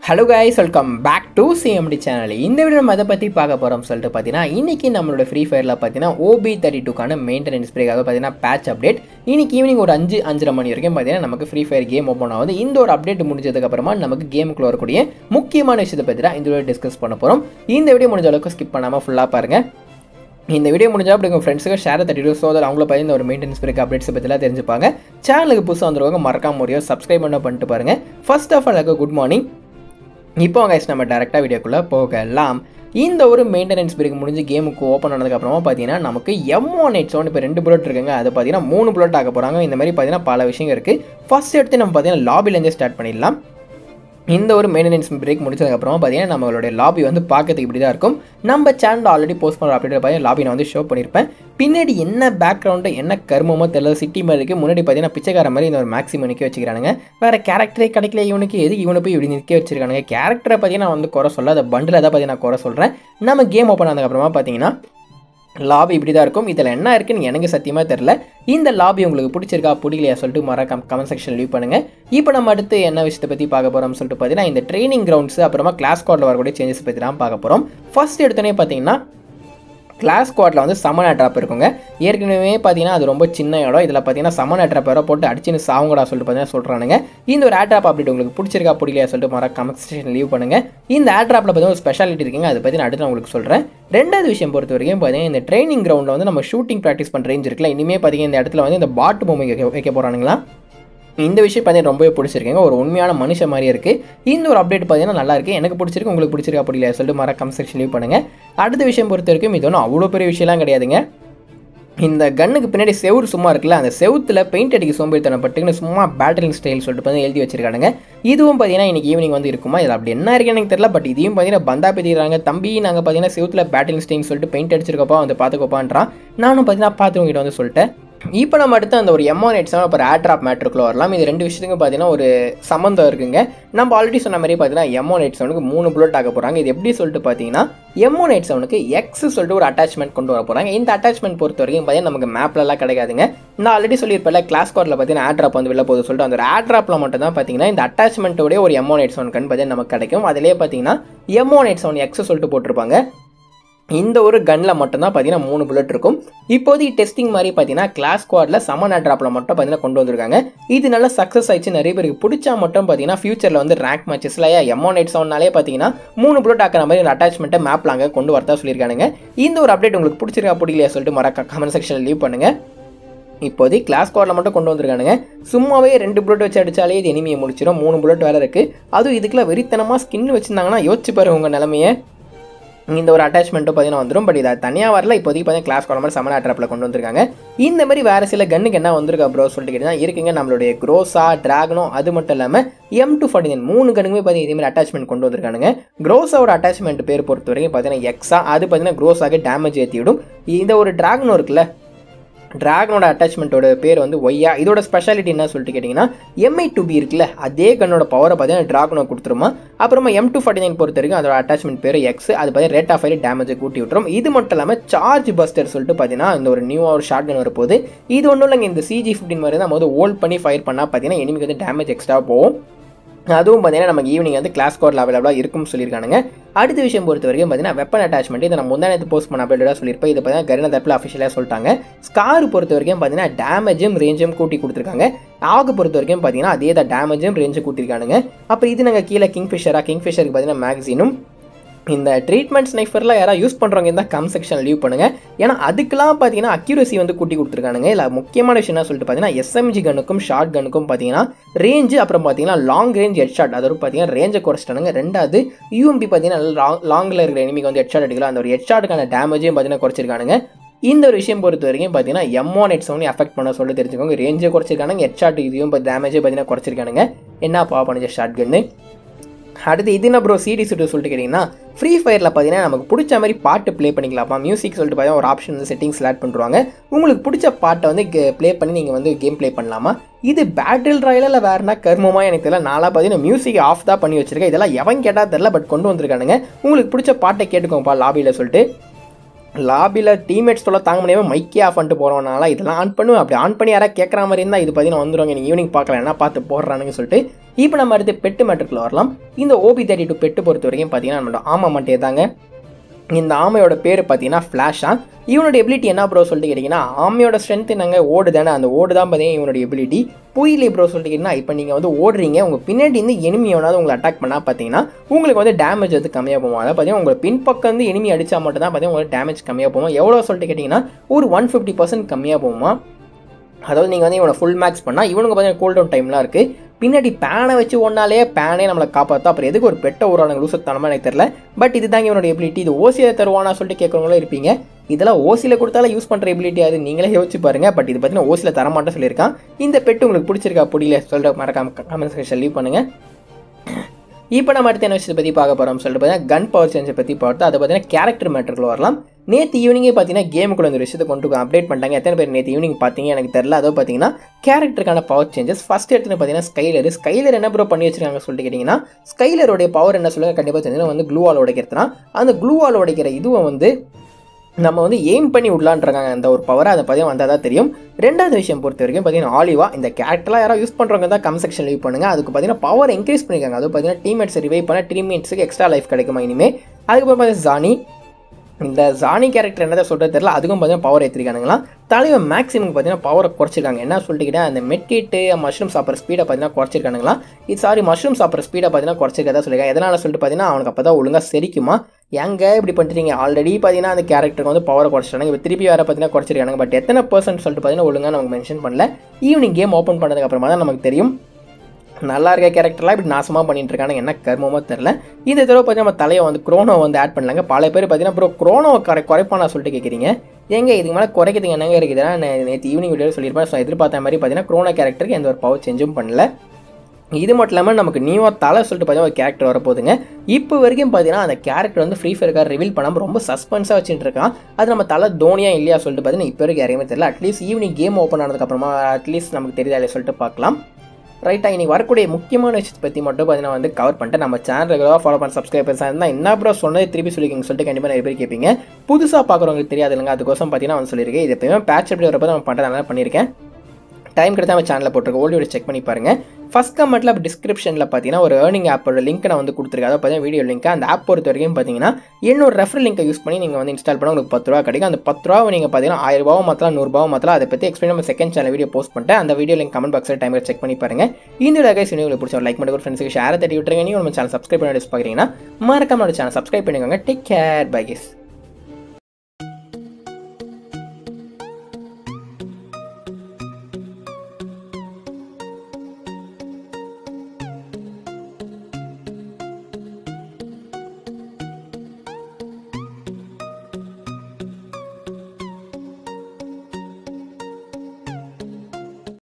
hello guys welcome back to CMT channel இந்த video நம்ம அதை பற்றி பார்க்க போகிறோம் சொல்லிட்டு பார்த்தீங்கன்னா இன்றைக்கி நம்மளோட ஃப்ரீ ஃபயரில் பார்த்தீங்கன்னா ஓபி தேர்ட்டி டூக்கான மெயின்டெனன்ஸ் பிரேக்காக பார்த்தீங்கன்னா பேட்ச் அப்டேட் இன்னைக்கு ஈவினிங் ஒரு அஞ்சு அஞ்சரை மணி வரைக்கும் பார்த்தீங்கன்னா நமக்கு ஃப்ரீ ஃபயர் கேம் ஓப்பன் ஆகுது இந்த ஒரு அப்டேட் முடிஞ்சதுக்கப்புறமா நமக்கு கேமுக்குள்ள வரக்கூடிய முக்கியமான விஷயத்தை பற்றி தான் இந்த வீடியோ டிஸ்கஸ் பண்ண போகிறோம் இந்த வீடியோ முடிஞ்ச அளவுக்கு ஸ்கிப் பண்ணாமல் ஃபுல்லாக பாருங்கள் இந்த வீடியோ முடிஞ்சால் அப்படி உங்கள் ஃப்ரெண்ட்ஸுக்கு ஷேர் தட்டிட்டு ஸோ அதில் அவங்கள பற்றி இந்த ஒரு மெயின்டெனன்ஸ் பிரேக் அப்டேட்ஸ் பற்றிலாம் தெரிஞ்சுப்பாங்க சேனலுக்கு புதுசாக வந்துருவாங்க மறக்காம முறையோ சப்ஸ்கிரைப் பண்ண பண்ணிட்டு பாருங்கள் first of all good morning இப்போ கைஸ் நம்ம டேரெக்டாக வீடியோக்குள்ளே போகலாம் இந்த ஒரு மெயின்டெனன்ஸ் பிரேக் முடிஞ்சு கேமுக்கு ஓப்பன் ஆனதுக்கப்புறமா பார்த்தீங்கன்னா நமக்கு எம் ஒன் எயிட் செவன் இப்போ ரெண்டு புல்லட் இருக்குங்க அது பார்த்தீங்கன்னா மூணு புல்லட் ஆக போகிறாங்க இந்த மாதிரி பார்த்தீங்கன்னா பல விஷயங்கள் இருக்குது ஃபர்ஸ்ட் எடுத்து நம்ம பார்த்தீங்கன்னா லாபிலேருந்தே ஸ்டார்ட் பண்ணிடலாம் இந்த ஒரு மெயின்டெனன்ஸ் பிரேக் முடிச்சதுக்கப்புறமா பார்த்தீங்கன்னா நம்மளுடைய லாபி வந்து பார்க்கறதுக்கு இப்படி தான் இருக்கும் நம்ம சேனல் ஆல்ரெடி போஸ்ட் பண்ணுற அப்டேட் பார்த்தீங்கன்னா லாபி நான் வந்து ஷோ பண்ணியிருப்பேன் பின்னாடி என்ன பேக்ரவுண்டு என்ன கருமமோ தெரியல சிட்டி மாதிரி இருக்குது முன்னாடி பார்த்தீங்கன்னா பிச்சைக்கார மாதிரி இந்த ஒரு மேக்ஸிமம் நிற்க வச்சுக்கிறானுங்க வேறு கேரக்டரே கிடைக்கல இவனுக்கு எது இவனை போய் இப்படி நிற்க வச்சிருக்கானுங்க கேரக்டரை பார்த்தீங்கன்னா நான் வந்து குறை சொல்ல அதை பண்டில் தான் பார்த்தீங்கன்னா குறை சொல்கிறேன் நம்ம கேம் ஓப்பன் ஆனதுக்கப்புறமா பார்த்தீங்கன்னா லாபி இப்படி தான் இருக்கும் இதில் என்ன இருக்குன்னு எனக்கு சத்தியமாக தெரில இந்த லாபி உங்களுக்கு பிடிச்சிருக்கா பிடிக்கலையா சொல்லிட்டு மறக்காம கமெண்ட் செக்ஷன் லீவ் பண்ணுங்கள் இப்போ நம்ம அடுத்து என்ன விஷயத்தை பற்றி பார்க்க போகிறோம்னு சொல்லிட்டு பார்த்தீங்கன்னா இந்த ட்ரைனிங் கிரவுண்ட்ஸ் அப்புறமா கிளாஸ் கோடில் வரக்கூடிய சேஞ்சஸ் பற்றி தான் பார்க்க போகிறோம் ஃபர்ஸ்ட் எடுத்தோடனே பார்த்தீங்கன்னா கிளாஸ் ஸ்குவாட்டில் வந்து சமன் ட்ராப் இருக்குங்க ஏற்கனவே பார்த்தீங்கன்னா அது ரொம்ப சின்ன இடம் இதில் பார்த்தீங்கன்னா சமன் ட்ராப் வேறு போட்டு அடிச்சுன்னு சாவுங்கடா சொல்லிட்டு பார்த்தீங்கன்னா சொல்கிறானுங்க இந்த ஒரு ஆட்ராப் அப்டேட் உங்களுக்கு பிடிச்சிருக்கா பிடிக்கலையா சொல்லிட்டு மற கமெண்ட் செக்ஷன் லீவ் பண்ணுங்கள் இந்த ஆட்ராப்பில் பார்த்தீங்கன்னா ஒரு ஸ்பெஷாலிட்டி இருக்குங்க அதை பற்றி நான் அடுத்து நான் உங்களுக்கு சொல்கிறேன் ரெண்டாவது விஷயம் பொறுத்த வரைக்கும் பார்த்தீங்கன்னா இந்த ட்ரைனிங் கிரவுண்டில் வந்து நம்ம ஷூட்டிங் ப்ராக்டிஸ் பண்ணுற ரேஞ்ச் இருக்குல்ல இனிமேல் பார்த்தீங்கன்னா இந்த இடத்துல வந்து இந்த பாட்டு பொம்மை வைக்க வைக்க போகிறானுங்களா இந்த விஷயம் பார்த்தீங்கன்னா ரொம்பவே பிடிச்சிருக்கேங்க ஒரு உண்மையான மனுஷன் மாதிரியே இருக்குது இந்த ஒரு அப்டேட் பார்த்தீங்கன்னா நல்லா இருக்குது எனக்கு பிடிச்சிருக்கு உங்களுக்கு பிடிச்சிருக்கா அப்படி இல்லையா சொல்லிட்டு மற கமெண்ட் செக்ஷன் லீவ் பண்ணுங்கள் அடுத்த விஷயம் பொறுத்த வரைக்கும் இது ஒன்றும் அவ்வளோ பெரிய விஷயம்லாம் கிடையாதுங்க இந்த கன்னுக்கு பின்னாடி செவுறு சும்மா இருக்குல்ல அந்த செவுத்தில் பெயிண்ட் அடிக்க சோம்பேறித்தனம் பட்டுக்குன்னு சும்மா பேட்டரிங் ஸ்டைல் சொல்லிட்டு வந்து எழுதி வச்சிருக்கானுங்க இதுவும் பார்த்தீங்கன்னா இன்னைக்கு ஈவினிங் வந்து இருக்குமா இதில் அப்படி என்ன இருக்குன்னு எனக்கு தெரியல பட் இதையும் பார்த்தீங்கன்னா பந்தா பேதிக்கிறாங்க தம்பி நாங்கள் பார்த்தீங்கன்னா செவுத்தில் பேட்டரிங் ஸ்டைல் சொல்லிட்டு பெயிண்ட் அடிச்சிருக்கப்பா வந்து பார்த்துக்கோப்பான்றான் நானும் பார்த்தீங்கன்னா பார்த்து உங்ககிட்ட வந்து சொல்லிட்டேன் இப்போ நம்ம அடுத்து அந்த ஒரு எம்ஒன் எயிட் செவன் அப்புறம் ஏட்ராப் மேட்ருக்குள்ள வரலாம் இது ரெண்டு விஷயத்துக்கும் பார்த்தீங்கன்னா ஒரு சம்மந்தம் இருக்குங்க நம்ம ஆல்ரெடி சொன்ன மாதிரி பார்த்தீங்கன்னா எம்ஒன் எயிட் செவனுக்கு மூணு புல்லட் ஆக போகிறாங்க இது எப்படி சொல்லிட்டு பார்த்தீங்கன்னா எம்ஒன் எயிட் செவனுக்கு எக்ஸ் சொல்லிட்டு ஒரு அட்டாச்மெண்ட் கொண்டு வர போகிறாங்க இந்த அட்டாச்மெண்ட் பொறுத்த வரைக்கும் பார்த்தீங்கன்னா நமக்கு மேப்லலாம் கிடைக்காதுங்க நான் ஆல்ரெடி சொல்லியிருப்பேன் கிளாஸ் கோரில் பார்த்தீங்கன்னா ஆட்ராப் வந்து வெளில போகுது சொல்லிட்டு அந்த ஒரு ஆட்ராப்பில் மட்டும் தான் பார்த்தீங்கன்னா இந்த அட்டாச்மெண்ட்டோடைய ஒரு எம்ஒன் எயிட் செவன் கன் பார்த்தீங்கன்னா நமக்கு கிடைக்கும் அதிலே பார்த்தீங்கன்னா எம்ஒன் எயிட் செவன் எக்ஸ் சொல்லிட்டு போட்டிருப்பாங்க இந்த ஒரு கன்னில் மட்டும்தான் பார்த்தீங்கன்னா மூணு புல்லட் இருக்கும் இப்போதைக்கு டெஸ்டிங் மாதிரி பார்த்தீங்கன்னா கிளாஸ் ஸ்குவாடில் சமன் ட்ராப்பில் மட்டும் பார்த்தீங்கன்னா கொண்டு வந்திருக்காங்க இது நல்லா சக்ஸஸ் ஆயிடுச்சு நிறைய பேருக்கு பிடிச்சா மட்டும் பார்த்தீங்கன்னா ஃபியூச்சரில் வந்து ரேங்க் மேட்சஸில் எம்ஒன் எயிட் செவன்னாலே பார்த்தீங்கன்னா மூணு புல்லட் ஆக்கிற மாதிரி ஒரு அட்டாச்மெண்ட்டை மேப்பில் அங்கே கொண்டு வரதா சொல்லியிருக்கானுங்க இந்த ஒரு அப்டேட் உங்களுக்கு பிடிச்சிருக்கா பிடிக்கலையா சொல்லிட்டு மறக்க கமெண்ட் செக்ஷனில் லீவ் பண்ணுங்கள் இப்போதைக்கு கிளாஸ் ஸ்குவாடில் மட்டும் கொண்டு வந்திருக்கானுங்க சும்மாவே ரெண்டு புல்லட் வச்சு அடித்தாலே இது எனிமியை முடிச்சிடும் மூணு புல்லட் வேறு இருக்குது அதுவும் இதுக்குள்ள வெறித்தனமாக ஸ்கின் வச்சுருந்தாங்கன்னா யோசிச்சு பாருங்க உங்கள் நிலமையை இந்த ஒரு அட்டாச்மெண்ட்டும் பார்த்தீங்கன்னா வந்துடும் பட் இதை தனியாக வரல இப்போதைக்கு பார்த்தீங்கன்னா கிளாஸ் காலம் மாதிரி சமன் அட்ராப்பில் கொண்டு வந்திருக்காங்க இந்த மாதிரி வேறு சில கன்னுக்கு என்ன வந்திருக்கா ப்ரோ சொல்லிட்டு கேட்டிங்கன்னா இருக்குங்க நம்மளுடைய க்ரோஸா ட்ராகனோ அது மட்டும் இல்லாமல் எம் டூ ஃபார்ட்டி நைன் மூணு கன்னுமே பார்த்தீங்கன்னா இதே மாதிரி அட்டாச்மெண்ட் கொண்டு வந்திருக்கானுங்க க்ரோஸாவோட அட்டாச்மெண்ட் பேர் பொறுத்த வரைக்கும் பார்த்தீங்கன்னா எக்ஸா அது பார்த்தீங்கன்னா க்ரோஸாக டேமேஜ் ஏற்றி விடும் இந்த ஒரு ட்ராகனோ இருக்குல்ல ட்ராகனோட அட்டாச்மெண்ட்டோட பேர் வந்து ஒய்யா இதோட ஸ்பெஷாலிட்டி என்ன சொல்லிட்டு கேட்டிங்கன்னா எம்ஐ டூ பி இருக்குல்ல அதே கண்ணோட பவரை பார்த்தீங்கன்னா ட்ராகனோ கொடுத்துருமா அப்புறமா எம் டூ ஃபார்ட்டி நைன் பொறுத்த வரைக்கும் அதோட அட்டாச்மெண்ட் பேர் எக்ஸ் அது பார்த்தீங்கன்னா ரேட் ஆஃப் ஃபைல் டேமேஜை கூட்டி விட்டுரும் இது மட்டும் இல்லாமல் சார்ஜ் பஸ்டர் சொல்லிட்டு பார்த்தீங்கன்னா இந்த ஒரு நியூ ஒரு ஷார்ட் கன் வரப்போகுது இது ஒன்றும் இல்லைங்க இந்த சிஜி ஃபிஃப்டின் மாதிரி தான் நம்ம வந்து ஹோல்ட் பண்ணி ஃபயர் பண்ணால் பார்த்தீங்கன்னா எனிமிக்கு வந்து டேமேஜ் எக்ஸ்ட்ரா போகும் அதுவும் பார்த்தீங்கன்னா நமக்கு ஈவினிங் வந்து கிளாஸ் கோட் அவைலபிளாக இருக்கும்னு சொல்லியிருக்கானுங்க அடுத்த விஷயம் பொறுத்த வரைக்கும் பார்த்தீங்கன்னா வெப்பன் அட்டாச்மெண்ட் இதை நான் முந்தானத்து போஸ்ட் பண்ண அப்டேட்டாக சொல்லியிருப்பேன் இது பார்த்தீங்கன்னா கரின தரப்பில் அஃபிஷியலாக சொல்லிட்டாங்க ஸ்கார் பொறுத்த வரைக்கும் பார்த்தீங்கன்னா டேமேஜும் ரேஞ்சும் கூட்டி கொடுத்துருக்காங்க ஆகு பொறுத்த வரைக்கும் பார்த்தீங்கன்னா அதே தான் டேமேஜும் ரேஞ்சும் கூட்டியிருக்கானுங்க அப்போ இது நாங்கள் கீழே கிங்ஃபிஷராக கிங்ஃபிஷருக்கு பார்த்தீங்கன்னா மேக்ஸினும் இந்த ட்ரீட்மெண்ட் ஸ்னைஃபரில் யாராவது யூஸ் பண்ணுறவங்க இருந்தால் கம் செக்ஷன் லீவ் பண்ணுங்கள் ஏன்னா அதுக்கெலாம் பார்த்தீங்கன்னா அக்யூரசி வந்து கூட்டி கொடுத்துருக்கானுங்க இல்லை முக்கியமான விஷயம் என்ன சொல்லிட்டு பார்த்தீங்கன்னா எஸ்எம்ஜி கனுக்கும் ஷார்ட் கனுக்கும் பார்த்தீங்கன்னா ரேஞ்சு அப்புறம் பார்த்தீங்கன்னா லாங் ரேஞ்ச் ஹெட் ஷாட் அதாவது பார்த்தீங்கன்னா ரேஞ்சை குறைச்சிட்டானுங்க ரெண்டாவது யூஎம்பி பார்த்தீங்கன்னா லாங் லாங்கில் இருக்கிற எனிமிக்கு வந்து ஹெட் ஷாட் அடிக்கலாம் அந்த ஒரு ஹெட் ஷாட்டுக்கான டேமேஜையும் பார்த்தீங்கன்னா குறைச்சிருக்கானுங்க இந்த ஒரு விஷயம் பொறுத்த வரைக்கும் பார்த்தீங்கன்னா M one eight seven effect பண்ண சொல்லி தெரிஞ்சுக்கோங்க ரேஞ்சை குறைச்சிருக்கானுங்க ஹெட் ஷாட் இதையும் இப்போ டேமேஜே பார்த்தீங்கன்னா குறைச்சிருக்கானுங்க என்ன பா பண்ணிச்ச ஷார்ட் கன்னு அடுத்து இது என்ன ப்ரோ சிடி சுட்டு சொல்லிட்டு கேட்டிங்கன்னா ஃப்ரீ ஃபயரில் பார்த்தீங்கன்னா நமக்கு பிடிச்ச மாதிரி பாட்டு ப்ளே பண்ணிக்கலாமா மியூசிக் சொல்லிட்டு பார்த்தீங்கன்னா ஒரு ஆப்ஷன் வந்து செட்டிங்ஸ் ஆட் பண்ணுவாங்க உங்களுக்கு பிடிச்ச பாட்டை வந்து ப்ளே பண்ணி நீங்கள் வந்து கேம் ப்ளே பண்ணலாமா இது பேட்டில் ராயில் இல்லை வேறுனா கர்மமாக எனக்கு தெரியல நாளாக பார்த்தீங்கன்னா மியூசிக் ஆஃப் தான் பண்ணி வச்சிருக்கேன் இதெல்லாம் எவன் கேட்டால் தெரில பட் கொண்டு வந்திருக்கானுங்க உங்களுக்கு பிடிச்ச பாட்டை கேட்டுக்கோங்கப்பா லாபியில் சொல்லிட்டு லாபியில் டீம்மேட்ஸ் தொல்லை தாங்க முடியாமல் மைக்கே ஆஃப் பண்ணிட்டு போகிறவனால இதெல்லாம் ஆன் பண்ணுவேன் அப்படி ஆன் பண்ணி யாராவது கேட்குற மாதிரி இருந்தால் இது பார்த்தீங்கன்னா வந்துடுவாங்க நீங்கள் ஈவினிங் பார்க்கலாம் என்ன பார்த்து போடுறானுங்க சொல்லிட்டு இப்போ நம்ம அடுத்து பெட்டு மேட்ருக்குள்ள வரலாம் இந்த ஓபி தேர்ட்டி டூ பெட்டு பொறுத்த வரைக்கும் பார்த்தீங்கன்னா நம்மளோட ஆமா மட்டும் தாங்க இந்த ஆமையோட பேர் பார்த்தீங்கன்னா ஃப்ளாஷா இவனோட எபிலிட்டி என்ன ப்ரோ சொல்லிட்டு கேட்டிங்கன்னா ஆமையோட ஸ்ட்ரென்த் என்னங்க ஓடு தானே அந்த ஓடு தான் பார்த்தீங்கன்னா இவனோட எபிலிட்டி புயலே ப்ரோ சொல்லிட்டு கேட்டிங்கன்னா இப்போ நீங்கள் வந்து ஓடுறீங்க உங்கள் பின்னாடி இருந்து enemy எவனாவது உங்களை அட்டாக் பண்ணால் பார்த்தீங்கன்னா உங்களுக்கு வந்து டேமேஜ் வந்து கம்மியாக போகும் அதாவது பார்த்தீங்கன்னா உங்களை பின்பக்கம் வந்து enemy அடித்தா மட்டும் தான் பார்த்தீங்கன்னா உங்களுக்கு டேமேஜ் கம்மியாக போகும் எவ்வளோ சொல்லிட்டு கேட்டிங்கன்னா ஒரு ஒன் ஃபிஃப்டி பர்சன்ட் கம்மியாக போகுமா அதாவது நீங்கள் வந்து இவனை ஃபுல் மேக்ஸ் பண்ணால் இவனுக்கு பார்த்தீங்கன்னா கூல் டவுன் டைம்லாம் இருக்குது பின்னாடி பேனை வச்சு ஒன்னாலே பேனே நம்மளை காப்பாற்றா அப்புறம் எதுக்கு ஒரு பெட்ட ஒரு லூசத்தனமாக எனக்கு தெரியல பட் இதுதாங்க இவனோட எபிலிட்டி இது ஓசியில் தருவானா சொல்லிட்டு கேட்குறவங்களும் இருப்பீங்க இதெல்லாம் ஓசியில் கொடுத்தாலும் யூஸ் பண்ணுற எபிலிட்டி அது நீங்களே யோசிச்சு பாருங்க பட் இது பார்த்தீங்கன்னா ஓசியில் தரமாட்டேன் சொல்லியிருக்கான் இந்த பெட்டு உங்களுக்கு பிடிச்சிருக்கா பிடிக்கல சொல்கிற மறக்காம கமெண்ட் செக்ஷன் லீவ் பண்ணுங்கள் இப்போ நம்ம அடுத்த என்ன விஷயத்தை பற்றி பார்க்க போகிறோம் சொல்லிட்டு பார்த்தீங்கன்னா கன் பவர் சேஞ்சை பற்றி பார்த்தா அதை பார்த்தீங்கன்னா கேரக்டர் மேட்டருக்குள்ள வரலாம் நேற்று ஈவினிங்கே பார்த்தீங்கன்னா கேமுக்குள்ள இந்த விஷயத்தை கொண்டு அப்டேட் பண்ணிட்டாங்க எத்தனை பேர் நேற்று ஈவினிங் பார்த்தீங்க எனக்கு தெரில அதோ பார்த்தீங்கன்னா கேரக்டருக்கான பவர் சேஞ்சஸ் ஃபஸ்ட் எடுத்துன்னு பார்த்தீங்கன்னா ஸ்கைலர் ஸ்கைலர் என்ன ப்ரோ பண்ணி வச்சிருக்காங்க சொல்லிட்டு கேட்டிங்கன்னா ஸ்கைலருடைய பவர் என்ன சொல்லுங்க கண்டிப்பாக தெரிஞ்சுன்னா வந்து க்ளூ வால் உடைக்கிறதுனா அந்த க்ளூ வால் உடைக்கிற இதுவை வந்து நம்ம வந்து எய்ம் பண்ணி விடலான்றாங்க அந்த ஒரு பவரை அதை பற்றி வந்தால் தான் தெரியும் ரெண்டாவது விஷயம் பொறுத்த வரைக்கும் பார்த்தீங்கன்னா ஆலிவா இந்த கேரக்டர்லாம் யாராவது யூஸ் பண்ணுறவங்க தான் கம் செக்ஷன் லீவ் பண்ணுங்கள் அதுக்கு பார்த்தீங்கன்னா பவர் இன்க்ரீஸ் பண்ணியிருக்காங்க அதுவும் பார்த்தீங்கன்னா டீம்மேட்ஸ் ரிவைவ் பண்ண டீம்மேட்ஸுக்கு எக்ஸ்ட்ரா லைஃப் கிடைக்குமா இனிமேல் அதுக்கப்புறம் பார்த்தீங்கன்னா ஜானி இந்த ஜானி கேரக்டர் என்னதான் சொல்கிறது தெரியல அதுக்கும் பார்த்தீங்கன்னா பவர் ஏற்றிருக்கானுங்களா தலைவன் மேக்ஸிமம் பார்த்தீங்கன்னா பவரை குறைச்சிருக்காங்க என்ன சொல்லிட்டு அந்த மெட்கிட்டு மஷ்ரூம் சாப்பிட்ற ஸ்பீடை பார்த்தீங்கன்னா குறைச்சிருக்கானுங்களா இது சாரி மஷ்ரூம் சாப்பிட்ற ஸ்பீடை பார்த்தீங்கன்னா குறைச்சிருக்கதா சொல்லியிருக்காங்க எதனால் சொல்லிட்டு பார்த்தீங்கன்னா அவனுக்கு அப்போ தான் ஒழுங்காக செரிக்குமா எங்க இப்படி பண்ணிட்டீங்க ஆல்ரெடி பார்த்தீங்கன்னா அந்த கேரக்டருக்கு வந்து பவரை குறைச்சிட்டாங்க இப்போ திருப்பி வேறு பார்த்தீங்கன்னா குறைச்சிருக்காங்க பட் எத்தனை பர்சன்ட் சொல்லிட்டு பார்த்தீங்கன்னா ஒழுங்காக நமக்கு மென்ஷன் பண்ணல ஈவினிங் கேம் ஓப்பன் பண்ணதுக்கு அப்புறமா தான் நமக்கு தெரியும் நல்லா இருக்க கேரக்டர்லாம் இப்படி நாசமாக பண்ணிட்டு இருக்காங்க என்ன கர்மமோ தெரில இந்த தடவை பார்த்தீங்கன்னா நம்ம தலையை வந்து குரோனோ வந்து ஆட் பண்ணலாங்க பல பேர் பார்த்தீங்கன்னா ப்ரோ குரோனோ குறை குறைப்பானா சொல்லிட்டு கேட்குறீங்க எங்க இதுக்கு மேலே குறைக்கிறதுக்கு என்னங்க இருக்குதுன்னா நான் நேற்று ஈவினிங் வீடியோ சொல்லியிருப்பேன் ஸோ எதிர்பார்த்த மாதிரி பார்த்தீங்கன்னா குரோனோ கேரக்டருக்கு எந்த ஒரு பவர் சேஞ்சும் பண்ணல இது மட்டும் இல்லாமல் நமக்கு நியூவா தலை சொல்லிட்டு பார்த்தீங்கன்னா ஒரு கேரக்டர் வரப்போகுதுங்க இப்போ வரைக்கும் பார்த்தீங்கன்னா அந்த கேரக்டர் வந்து ஃப்ரீ ஃபயர்க்காக ரிவீல் பண்ணாமல் ரொம்ப சஸ்பென்ஸாக வச்சுட்டு இருக்கான் அது நம்ம தலை தோனியா இல்லையா சொல்லிட்டு பார்த்தீங்கன்னா இப்போ வரைக்கும் யாரையுமே தெரியல அட்லீஸ்ட் ஈவினிங் கேம் ஓப்பன் ஆனதுக்கப்புறமா அட்லீஸ்ட் நமக்கு தெரியுதா இல்லையா சொல்லிட்டு பார்க்கலாம் ரைட்டாக இன்னைக்கு வரக்கூடிய முக்கியமான விஷயத்தை பற்றி மட்டும் பார்த்தீங்கன்னா வந்து கவர் பண்ணிட்டு நம்ம சேனல் ரெகுலராக ஃபாலோ பண்ண சப்ஸ்கிரைபர்ஸாக இருந்தால் என்ன ப்ரோ சொன்னது திருப்பி சொல்லிக்கோங்க சொல்லிட்டு கண்டிப்பாக நிறைய பேர் கேட்பீங்க புதுசாக பார்க்குறவங்களுக்கு தெரியாது இல்லைங்க அதுக்கோசம் பார்த்தீங்கன்னா வந்து சொல்லியிருக்கேன் இது எப்பயுமே பேட்ச் அப்படி வரப்போ நம்ம பண்ணுறதுனால பண்ணியிருக்கேன் டைம் கிடைத்தா நம்ம சேனலில் போட்டிருக்க ஓல்டு வீடியோ செக் பண்ணி பாருங்கள் ஃபஸ்ட் கமெண்ட்டில் அப்போ டிஸ்கிரிப்ஷனில் பார்த்தீங்கன்னா ஒரு ஏர்னிங் ஆப்போட லிங்க் நான் வந்து கொடுத்துருக்கேன் அதை பார்த்தீங்கன்னா வீடியோ லிங்க் அந்த ஆப் பொறுத்த வரைக்கும் பார்த்தீங்கன்னா என்னோட ரெஃபர் லிங்கை யூஸ் பண்ணி நீங்கள் வந்து இன்ஸ்டால் பண்ண உங்களுக்கு பத்து ரூபா கிடைக்கும் அந்த பத்து ரூபா நீங்கள் பார்த்தீங்கன்னா ஆயிரம் ரூபாவும் மாற்றலாம் நூறுபாவும் மாற்றலாம் அதை பற்றி எக்ஸ்பிளைன் நம்ம செகண்ட் சேனல் வீடியோ போஸ்ட் பண்ணிட்டு அந்த வீடியோ லிங்க் கமெண்ட் பாக்ஸில் டைம் செக் பண்ணி பாருங்க இந்த வீடியோ கைஸ் உங்களுக்கு பிடிச்ச லைக் பண்ணி ஃப்ரெண்ட்ஸுக்கு ஷேர் தட்டி விட்டுருங்க நீங்கள் நம்ம சேனல் சப்ஸ்கிரைப் பண்ணி பார்க்குறீங்கன்னா மறக்காம சேனல் சப்ஸ்கிரைப் பண்ணிக்கோங்க டேக் கேர் பை கேஸ்